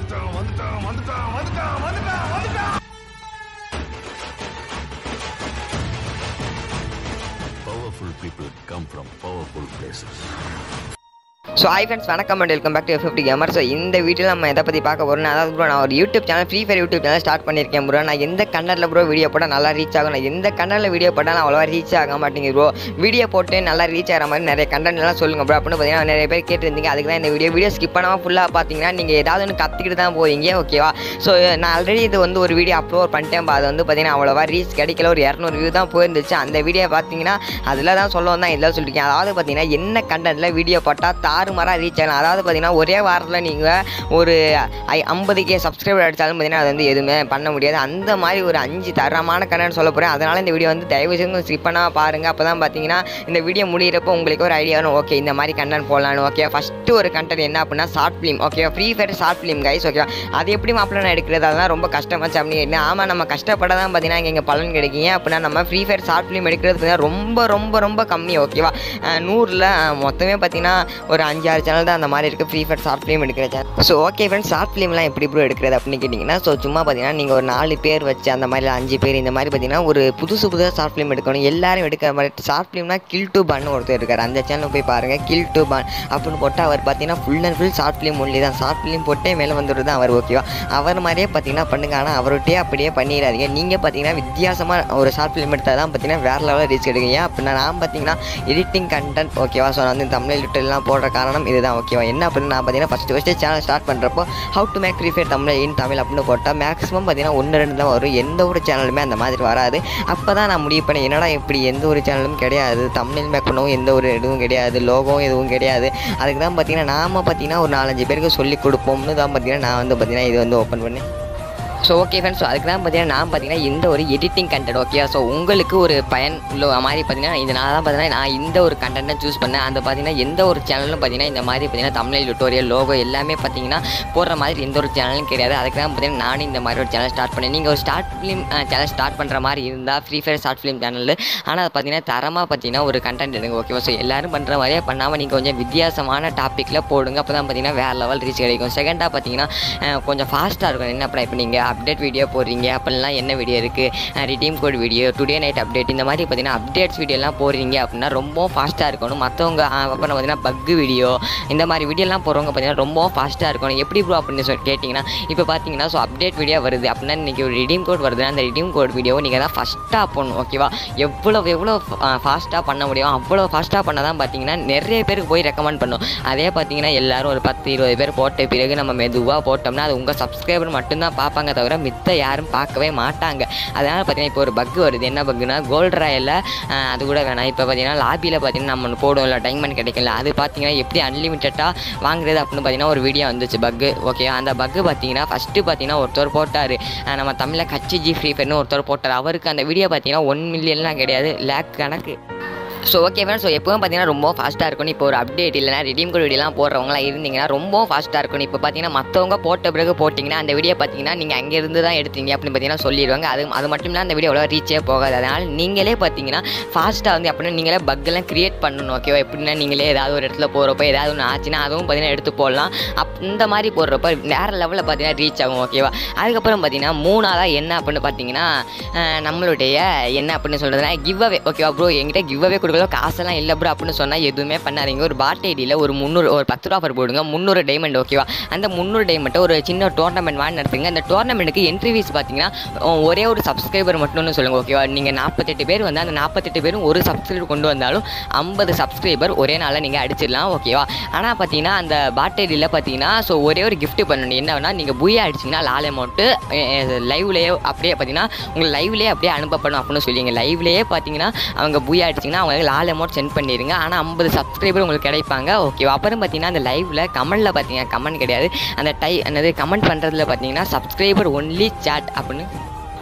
வந்துட்டான் வந்துட்டான் வந்துட்டான் வந்துட்டான் வந்துட்டான் வந்துட்டான் Powerful people come from powerful places. So hi friends வணக்கம் and welcome back to fifty gamer so இந்த வீடியோவில் நம்ம எதை பற்றி பார்க்க போகிறோம் அதாவது ப்ரோ நான் ஒரு YouTube channel Free Fire YouTube channel start பண்ணியிருக்கேன் ப்ரோ நான் எந்த கண்டரில் ப்ரோ வீடியோ போட்டால் நல்லா ரீச் ஆகும் நான் எந்த கண்டரில் வீடியோ போட்டால் அவ்வளோவா ரீச் ஆக மாட்டேங்குது ப்ரோ வீடியோ போட்டு நல்லா ரீச் ஆகிற மாதிரி நிறைய கண்டென்ட் எல்லாம் சொல்லுங்கள் ப்ரோ அப்படின்னு பார்த்தீங்கன்னா நிறைய பேர் கேட்டிருந்தீங்க அதுக்கு தான் இந்த வீடியோ வீடியோ ஸ்கிப் பண்ணாமல் ஃபுல்லாக பார்த்தீங்கன்னா நீங்கள் ஏதாவது ஒன்று கற்றுக்கிட்டு தான் போவீங்க ஓகேவா ஸோ நான் ஆல்ரெடி இது வந்து ஒரு வீடியோ அப்லோட் பண்ணிட்டேன் அது வந்து பார்த்தீங்கன்னா அவ்வளோவா ரீச் கிடைக்கல ஒரு இரநூறு வியூ தான் போயிருந்துச்சு அந்த வீடியோ பார்த்தீங்கன்னா அதில் தான் சொல்ல வந்தேன் இதில் சொல்லியிருக்கேன் அதாவது பார்த்தீங்கன்னா என்ன கண்டென்ட்டில் வீடியோ போட்டால் தாறுமாறாக ரீச் ஆகலாம் அதாவது பார்த்தீங்கன்னா ஒரே வாரத்தில் நீங்கள் ஒரு ஐம்பது கே சப்ஸ்கிரைபர் அடித்தாலும் பார்த்தீங்கன்னா அது வந்து எதுவுமே பண்ண முடியாது அந்த மாதிரி ஒரு அஞ்சு தரமான கண்டென்ட் சொல்ல போகிறேன் அதனால் இந்த வீடியோ வந்து தயவு செஞ்சு ஸ்கிப் பண்ணால் பாருங்கள் அப்போ தான் பார்த்தீங்கன்னா இந்த வீடியோ முடியிறப்போ உங்களுக்கு ஒரு ஐடியா வரும் ஓகே இந்த மாதிரி கண்டென்ட் போடலான்னு ஓகே ஃபஸ்ட்டு ஒரு கண்டென்ட் என்ன அப்படின்னா short film okay Free Fire short film guys okay அது எப்படி மாப்பிள்ள நான் எடுக்கிறது அதெல்லாம் ரொம்ப கஷ்டமாச்சு அப்படின்னு ஆமாம் நம்ம கஷ்டப்பட தான் பார்த்தீங்கன்னா இங்கே இங்கே பலன் கிடைக்குங்க அப்படின்னா நம்ம ஃப்ரீ ஃபயர் ஷார்ட் ஃபிலிம் எடுக்கிறது பார்த்தீங்கன்னா ரொம்ப ரொம்ப ரொம்ப கம்மி ஓகேவா நூறில் மொத்தமே பார்த்தீங்கன்னா ஒரு அஞ்சாறு சேனல் தான் அந்த மாதிரி இருக்குது ஃப்ரீ ஃபயர் ஷார்ட் ஃபிலிம் எடுக்கிற channel so okay friends short ஃபிலிம்லாம் எப்படி ப்ரோ எடுக்கிறது அப்படின்னு கேட்டிங்கன்னா ஸோ சும்மா பார்த்தீங்கன்னா நீங்கள் ஒரு நாலு பேர் வச்சு அந்த மாதிரி அஞ்சு பேர் இந்த மாதிரி பார்த்தீங்கன்னா ஒரு புதுசு புதுசாக ஷார்ட் ஃபிலிம் எடுக்கணும் எல்லாரும் எடுக்கிற மாதிரி ஷார்ட் ஃபிலிம்னா கில் டு பான் ஒருத்தர் இருக்கார் அந்த சேனல் போய் பாருங்கள் கில் டு பான் அப்படின்னு போட்டு அவர் பார்த்தீங்கன்னா full and full short film only தான் ஷார்ட் ஃபிலிம் போட்டே மேலே வந்துடுறது தான் அவர் ஓகேவா அவர் மாதிரியே பார்த்தீங்கன்னா பண்ணுங்க ஆனால் அவர்கிட்டயே அப்படியே பண்ணிடாதீங்க நீங்கள் பார்த்தீங்கன்னா வித்தியாசமாக ஒரு ஷார்ட் ஃபிலிம் எடுத்தால் தான் பார்த்தீங்கன்னா வேறு லெவலில் ரீச் எடுக்குங்க அப்படின்னா நான் பார்த்தீங்கன்னா எடிட்டிங் கண்டென்ட் ஓகேவா ஸோ நான் வந்து தமிழ் லிட்டர்லாம் போடுற காரணம் இதுதான் ஓகேவா என்ன அப்படின்னு நான் பார்த்தீங்கன்னா ஃபஸ்ட்டு ஃபஸ்ட்டு சேனல் ஸ்டார்ட் பண்ணுறப்போ how to make Free Fire Tamil in Tamil அப்படின்னு போட்டால் மேக்ஸிமம் பார்த்தீங்கன்னா ஒன்று ரெண்டு தான் வரும் எந்த ஒரு சேனலுமே அந்த மாதிரி வராது அப்போ தான் நான் முடிவு பண்ணேன் என்னடா இப்படி எந்த ஒரு சேனலும் கிடையாது தமிழ் மேக் பண்ணவும் எந்த ஒரு இதுவும் கிடையாது லோகோவும் எதுவும் கிடையாது அதுக்கு தான் பார்த்தீங்கன்னா நாம பார்த்தீங்கன்னா ஒரு நாலஞ்சு பேருக்கு சொல்லி கொடுப்போம்னு தான் பார்த்தீங்கன்னா நான் வந்து பார்த்தீங்கன்னா இது வந்து ஓப்பன் பண்ணேன் ஸோ ஓகே ஃப்ரெண்ட்ஸ் ஸோ அதுக்கு தான் பார்த்தீங்கன்னா நான் பார்த்தீங்கன்னா இந்த ஒரு எடிட்டிங் கண்டென்ட் ஓகே ஸோ உங்களுக்கு ஒரு பயன் உள்ள மாதிரி பார்த்தீங்கன்னா இந்த நான் தான் பார்த்தீங்கன்னா நான் இந்த ஒரு கண்டென்ட்டை சூஸ் பண்ணேன் அந்த பார்த்தீங்கன்னா எந்த ஒரு சேனலும் பார்த்தீங்கன்னா இந்த மாதிரி பார்த்தீங்கன்னா தமிழ் டுட்டோரியல் லோகோ எல்லாமே பார்த்தீங்கன்னா போடுற மாதிரி எந்த ஒரு சேனலும் கிடையாது அதுக்கு தான் பார்த்தீங்கன்னா நானும் இந்த மாதிரி ஒரு சேனல் ஸ்டார்ட் பண்ணேன் நீங்கள் ஒரு ஸ்டார்ட் ஃபிலிம் சேனல் ஸ்டார்ட் பண்ணுற மாதிரி இருந்தால் Free Fire short film channel ஆனால் அது பார்த்தீங்கன்னா தரமாக பார்த்தீங்கன்னா ஒரு கண்டென்ட் எடுங்க ஓகேவா ஸோ எல்லாரும் பண்ணுற மாதிரியே பண்ணாமல் நீங்கள் கொஞ்சம் வித்தியாசமான டாப்பிக்கில் போடுங்க அப்போ தான் பார்த்தீங்கன்னா வேறு லெவல் ரீச் கிடைக்கும் செகண்டாக பார்த்தீங்கன்னா அஹ், கொஞ்சம் ஃபாஸ்ட்டாக இருக்கும் என்ன பண்ண இப்போ நீங்கள் அப்டேட் வீடியோ போடுறீங்க அப்படிலாம் என்ன வீடியோ இருக்குது redeem code video today night update இந்த மாதிரி பார்த்தீங்கன்னா அப்டேட்ஸ் வீடியோலாம் போடுறீங்க அப்படின்னா ரொம்ப ஃபாஸ்ட்டாக இருக்கணும் மற்றவங்க அப்புறம் பார்த்தீங்கன்னா பக்கு வீடியோ இந்த மாதிரி வீடியோலாம் போடுறவங்க பார்த்தீங்கன்னா ரொம்ப ஃபாஸ்ட்டாக இருக்கணும் எப்படி ப்ரோ அப்படின்னு சொல்லி கேட்டிங்கன்னா இப்போ பார்த்தீங்கன்னா ஸோ அப்டேட் வீடியோ வருது அப்படின்னா இன்றைக்கி ஒரு ரிடீம் கோட் வருதுன்னா அந்த ரிடீம் கோட் வீடியோ நீங்கள் தான் ஃபஸ்ட்டாக போடணும் ஓகேவா எவ்வளோ எவ்வளோ ஃபாஸ்ட்டாக பண்ண முடியும் அவ்வளோ ஃபாஸ்ட்டாக பண்ண தான் பார்த்தீங்கன்னா நிறைய பேருக்கு போய் ரெக்கமெண்ட் பண்ணும் அதே பார்த்தீங்கன்னா எல்லாரும் ஒரு பத்து இருபது பேர் போட்ட பிறகு நம்ம மெதுவாக போட்டோம்னா அது உங்கள் சப்ஸ்கிரைபர் மட்டும்தான் பார்ப்பாங்க தவிர மித்த யாரும் பார்க்கவே மாட்டாங்க அதனால் பார்த்தீங்கன்னா இப்போ ஒரு பக் வருது என்ன பக்குனா கோல்டு ராயில் அது கூட வேணாம் இப்போ பார்த்தீங்கன்னா லாபியில் பார்த்தீங்கன்னா நம்ம ஒன்று போடுவோம்ல டைமண்ட் கிடைக்கல அது பார்த்தீங்கன்னா எப்படி அன்லிமிட்டடாக வாங்குறது அப்படின்னு பார்த்தீங்கன்னா ஒரு வீடியோ வந்துச்சு பக்கு ஓகே அந்த பக்கு பார்த்தீங்கன்னா ஃபஸ்ட்டு பார்த்தீங்கன்னா ஒருத்தர் போட்டார் நம்ம தமிழில் கச்சி ஜி ஃப்ரீ ஃபயர்னு ஒருத்தர் போட்டார் அவருக்கு அந்த வீடியோ பார்த்தீங்கன்னா ஒன் மில்லியன்லாம் கிடையாது லேக் கணக்கு ஸோ ஓகே ஃப்ரெண்ட்ஸ் ஸோ எப்பவும் பார்த்தீங்கன்னா ரொம்ப ஃபாஸ்ட்டாக இருக்கணும் இப்போ ஒரு அப்டேட் இல்லைனா ரிடீம் கோட் வீடியோலாம் போடுறவங்களாம் இருந்தீங்கன்னா ரொம்ப ஃபாஸ்ட்டாக இருக்கணும் இப்போ பார்த்தீங்கன்னா மற்றவங்க போட்ட பிறகு போட்டிங்கன்னா அந்த வீடியோ பார்த்தீங்கன்னா நீங்கள் அங்கே இருந்து தான் எடுத்தீங்க அப்படின்னு பார்த்தீங்கன்னா சொல்லிடுவாங்க அது அது மட்டும் இல்லை அந்த வீடியோ அவ்வளோ ரீச்சே போகாது அதனால் நீங்களே பார்த்தீங்கன்னா ஃபாஸ்ட்டாக வந்து அப்படின்னா நீங்களே பக்கெல்லாம் க்ரியேட் பண்ணணும் ஓகேவா எப்படின்னா நீங்களே ஏதாவது ஒரு இடத்துல போகிறப்ப ஏதாவது ஒன்று ஆச்சுன்னா அதுவும் பார்த்தீங்கன்னா எடுத்து போடலாம் அப் இந்த மாதிரி போடுறப்ப வேறு லெவலில் பார்த்தீங்கன்னா ரீச் ஆகும் ஓகேவா அதுக்கப்புறம் பார்த்தீங்கன்னா மூணாவதாக என்ன அப்படின்னு பார்த்தீங்கன்னா அஹ், நம்மளுடைய என்ன அப்படின்னு சொல்கிறதுனா கிவ் அவே ஓகேவா ப்ரோ என்கிட்ட கிவ் அவே கொடுக்கல காசெல்லாம் இல்லை ப்ரோ அப்படின்னு சொன்னால் எதுவுமே பண்ணாதீங்க ஒரு பாட் ஐடியில் ஒரு முந்நூறு ஒரு பத்து ரூபா ஆஃபர் போடுங்க முந்நூறு டைமண்ட் ஓகேவா அந்த முந்நூறு டைமண்ட்டை ஒரு சின்ன டோர்னமெண்ட் வாங்கி நடத்துங்க அந்த டோர்னமெண்ட்டுக்கு என்ட்ரி ஃபீஸ் பார்த்தீங்கன்னா அஹ், ஒரே ஒரு சப்ஸ்கிரைபர் மட்டும்னு சொல்லுங்கள் ஓகேவா நீங்கள் நாற்பத்தெட்டு பேர் வந்து அந்த நாற்பத்தெட்டு பேரும் ஒரு சப்ஸ்கிரைபர் கொண்டு வந்தாலும் ஐம்பது சப்ஸ்கிரைபர் ஒரே நாளில் நீங்கள் அடிச்சிடலாம் ஓகேவா ஆனால் பார்த்தீங்கன்னா அந்த பாட் ஐடியில் பார்த்தீங்கன்னா ஸோ ஒரே ஒரு gift பண்ணணும் என்னன்னா நீங்கள் புயா அடிச்சிங்கன்னா லால் அமௌண்ட்டு லைவ்லேயே அப்படியே பார்த்தீங்கன்னா உங்களுக்கு லைவ்லேயே அப்படியே அனுப்பப்படும் அப்படின்னு சொல்லிங்க லைவ்லேயே பார்த்தீங்கன்னா அவங்க புயா அடிச்சிங்கன்னா அவங்க லால் அமௌண்ட் சென்ட் பண்ணிடுங்க ஆனால் ஐம்பது சப்ஸ்கிரைபர் உங்களுக்கு கிடைப்பாங்க ஓகேவா அப்புறம் பார்த்தீங்கன்னா அந்த லைவில் கமெண்டில் பார்த்தீங்கன்னா கமெண்ட் கிடையாது அந்த டை என்னது கமெண்ட் பண்ணுறதுல பார்த்தீங்கன்னா சப்ஸ்கிரைபர் ஒன்லி chat அப்படின்னு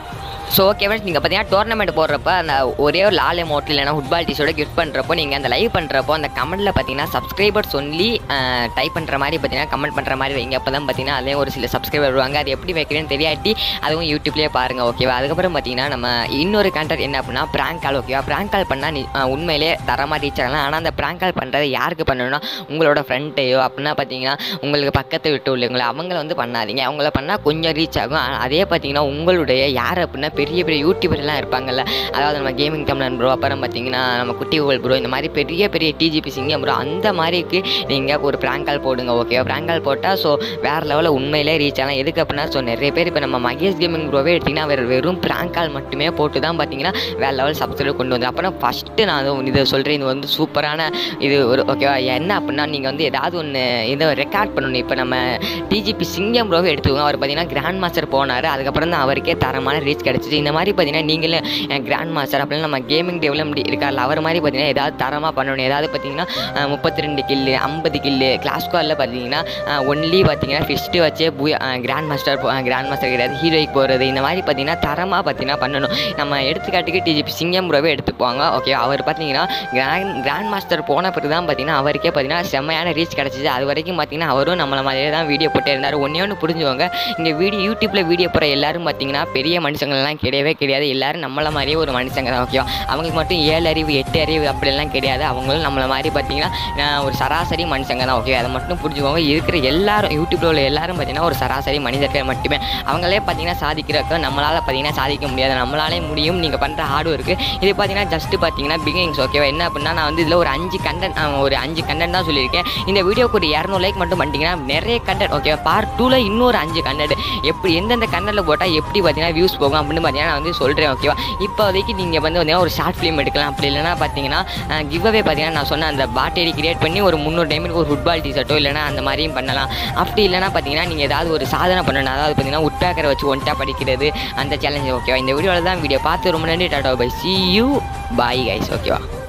ஸோ ஓகே ஃப்ரெண்ட்ஸ் நீங்கள் பார்த்தீங்கன்னா டோர்னமெண்ட் போடுறப்ப அந்த ஒரே ஒரு லால் அமௌண்ட் இல்லைனா ஃபுட்பால் டீஸோட கிஃப்ட் பண்ணுறப்போ நீங்கள் அந்த லைவ் பண்ணுறப்போ அந்த கமெண்ட்டில் பார்த்தீங்கன்னா சப்ஸ்கிரைபர்ஸ் ஒன்லி டைப் பண்ணுற மாதிரி பார்த்தீங்கன்னா கமெண்ட் பண்ணுற மாதிரி வைங்க அப்போ தான் பார்த்தீங்கன்னா அதே ஒரு சில சப்ஸ்கிரைபர் வருவாங்க அது எப்படி வைக்கிறேன்னு தெரியாட்டி அதுவும் யூடியூப்லேயே பாருங்கள் ஓகேவா அதுக்கப்புறம் பார்த்தீங்கன்னா நம்ம இன்னொரு கண்டென்ட் என்ன அப்படின்னா ப்ராங்க் கால் ஓகேவா ப்ராங்க் கால் பண்ணால் நீ அஹ், உண்மையிலே தரமாக ரீச் ஆகலாம் ஆனால் அந்த ப்ராங்க் கால் பண்ணுறது யாருக்கு பண்ணணும்னா உங்களோட ஃப்ரெண்ட்டையோ அப்படின்னா பார்த்தீங்கன்னா உங்களுக்கு பக்கத்து விட்டு உள்ளவங்களை அவங்கள வந்து பண்ணாதீங்க அவங்கள பண்ணால் கொஞ்சம் ரீச் ஆகும் ஆனா, அதே பார்த்தீங்கன்னா உங்களுடைய யார் அப்படின்னா பெரிய பெரிய யூடியூபர்லாம் இருப்பாங்கல்ல அதாவது நம்ம கேமிங் தமிழன் ப்ரோ அப்புறம் பார்த்தீங்கன்னா நம்ம குட்டி கோல் ப்ரோ இந்த மாதிரி பெரிய பெரிய டிஜிபி சிங்கம் ப்ரோ அந்த மாதிரிக்கு நீங்கள் ஒரு ப்ராங்க் கால் போடுங்க ஓகேவா ப்ராங்க் கால் போட்டால் ஸோ வேறு லெவலில் உண்மையிலே ரீச் ஆகலாம் எதுக்கு அப்படின்னா ஸோ நிறைய பேர் இப்போ நம்ம மகேஷ் கேமிங் ப்ரோவே எடுத்திங்கன்னா அவர் வெறும் ப்ராங்க் கால் மட்டுமே போட்டு தான் பார்த்தீங்கன்னா வேறு லெவல் சப்ஸ்கிரைப் கொண்டு வந்து அப்புறம் ஃபஸ்ட்டு நான் அது இதை சொல்கிறேன் இது வந்து சூப்பரான இது ஒரு ஓகேவா என்ன அப்படின்னா நீங்கள் வந்து ஏதாவது ஒன்று இதை ரெக்கார்ட் பண்ணணும் இப்போ நம்ம டிஜிபி சிங்கம் ப்ரோவை எடுத்துக்கோங்க அவர் பார்த்தீங்கன்னா கிராண்ட் மாஸ்டர் போனார் அதுக்கப்புறம் தான் அவருக்கே தரமான ரீச் கிடச்சிச்சு இந்த மாதிரி பார்த்தீங்கன்னா நீங்களே கிராண்ட் மாஸ்டர் அப்படின்னு நம்ம கேமிங் டெவலப்மெண்ட் இருக்கார்ல அவர் மாதிரி பார்த்தீங்கன்னா ஏதாவது தரமாக பண்ணணும் ஏதாவது பார்த்தீங்கன்னா முப்பத்தி ரெண்டு கில்லு ஐம்பது கில்லு கிளாஸ் ஸ்குவாடில் பார்த்தீங்கன்னா ஒன்லி பார்த்தீங்கன்னா ஃபிஸ்ட்டு வச்சே பூ கிராண்ட் மாஸ்டர் கிராண்ட் மாஸ்டர் கிடையாது ஹீரோய்க்கு போகிறது இந்த மாதிரி பார்த்தீங்கன்னா தரமாக பார்த்தீங்கன்னா பண்ணணும் நம்ம எடுத்துக்காட்டுக்கு டிஜிபி சிங்கம் ப்ரோவே எடுத்துப்பாங்க ஓகே அவர் பார்த்தீங்கன்னா கிராண்ட் கிராண்ட் மாஸ்டர் போன பிறகு தான் பார்த்தீங்கன்னா அவருக்கே பார்த்தீங்கன்னா செம்மையான ரீச் கிடச்சிச்சு அது வரைக்கும் பார்த்தீங்கன்னா அவரும் நம்மள மாதிரியே தான் வீடியோ போட்டே இருந்தார் ஒன்றே ஒன்று புரிஞ்சுவாங்க இங்கே வீடியோ யூடியூப்பில் வீடியோ போகிற எல்லாரும் பார்த்தீங்கன்னா பெரிய மனுஷங்கள்லாம் கிடையவே கிடையாது எல்லாரும் நம்மள மாதிரியே ஒரு மனுஷங்க தான் ஓகேவா அவங்களுக்கு மட்டும் ஏழு அறிவு எட்டு அறிவு அப்படிலாம் கிடையாது அவங்களும் நம்மள மாதிரி பார்த்தீங்கன்னா நான் ஒரு சராசரி மனுஷங்க தான் ஓகே அதை மட்டும் புரிஞ்சுக்கோங்க இருக்கிற எல்லாரும் யூடியூப்பில் உள்ள எல்லாரும் பார்த்தீங்கன்னா ஒரு சராசரி மனிதர்கள் மட்டுமே அவங்களே பார்த்தீங்கன்னா சாதிக்கிறப்ப நம்மளால் பார்த்தீங்கன்னா சாதிக்க முடியாது நம்மளாலே முடியும் நீங்கள் பண்ணுற ஹார்ட் ஒர்க்கு இது பார்த்தீங்கன்னா ஜஸ்ட் பார்த்தீங்கன்னா பிகினிங்ஸ் ஓகேவா என்ன அப்படின்னா நான் வந்து இதில் ஒரு அஞ்சு கண்டென்ட் ஒரு அஞ்சு கண்டென்ட் தான் சொல்லியிருக்கேன் இந்த வீடியோக்கு ஒரு இரநூறு லைக் மட்டும் பண்ணிட்டீங்கன்னா நிறைய கண்டென்ட் ஓகேவா பார்ட் டூவில் இன்னொரு அஞ்சு கண்டென்ட் எப்படி எந்தெந்த கண்டென்ட்டில் போட்டால் எப்படி பார்த்தீங்கன்னா வியூஸ் போகும் அப்படின்னு பார்த்தீங்கன்னா நான் வந்து சொல்கிறேன் ஓகேவா இப்போதைக்கு நீங்கள் வந்து பார்த்தீங்கன்னா ஒரு ஷார்ட் ஃபிலிம் எடுக்கலாம் அப்படி இல்லைன்னா பார்த்தீங்கன்னா கிவ்அவே பார்த்தீங்கன்னா நான் சொன்ன அந்த பாட்டேரி கிரியேட் பண்ணி ஒரு முந்நூறு டைமுக்கு ஒரு ஃபுட்பால் டிஷர்ட்டோ இல்லைனா அந்த மாதிரியும் பண்ணலாம் அப்படி இல்லைனா பார்த்தீங்கன்னா நீங்கள் ஏதாவது ஒரு சாதனை பண்ணணும் அதாவது பார்த்தீங்கன்னா உட்பேக்கரை வச்சு ஒன்ட்டா படிக்கிறது அந்த சேலஞ்ச் ஓகேவா இந்த வீடியோவில் தான் வீடியோ பார்த்து ரொம்ப நன்றி tata bye see you bye guys ஓகேவா